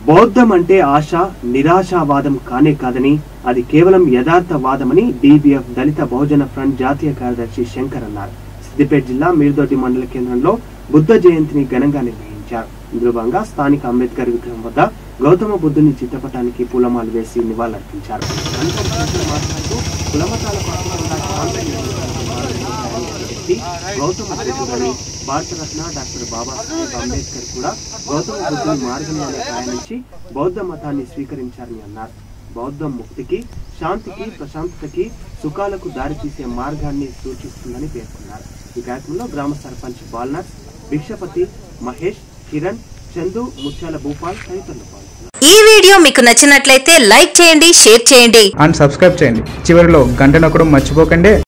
బౌద్ధం అంటే ఆశ నిరాశావాదం కానే కాదని అది కేవలం యథార్థవాదమని డిబిఎఫ్ దళిత బహుజన ఫ్రంట్ జాతీయ కార్యదర్శి శంకర్ అన్నారు సిద్దిపేట జిల్లా మీర్దొడ్డి మండల కేంద్రంలో బుద్ధ జయంతిని ఘనంగా నిర్వహించారు ఇందులో భాగంగా స్థానిక అంబేద్కర్ విగ్రహం వద్ద గౌతమ బుద్ధుని చిత్రపటానికి పూలమాలు వేసి నివాళులర్పించారు అనంతరం శంకర్ మాట్లాడుతూ కులమతాల పట్ల ఉన్న కాంగ్రెస్ వ్యక్తి గౌతమ బుద్ధుడని భారతరత్న డాక్టర్ బాబాసాహెబ్ అంబేద్కర్ కూడా గౌతమ బుద్ధుని మార్గంలోనే ప్రయాణించి బౌద్ధ మతాన్ని స్వీకరించారని అన్నారు బౌద్ధం ముక్తికి శాంతికి ప్రశాంతతకి సుఖాలకు దారితీసే మార్గాన్ని సూచిస్తుందని పేర్కొన్నారు ఈ కార్యక్రమంలో గ్రామ సర్పంచ్ బాల్నర్ భిక్షపతి మహేష్ కిరణ్ చందు ముత్యాల భూపాల్ తదితరులు పాల్గొన్నారు ఈ వీడియో మీకు నచ్చినట్లయితే లైక్ చేయండి షేర్ చేయండి అండ్ సబ్స్క్రైబ్ చేయండి చివరిలో గంట నొక్కడం మర్చిపోకండి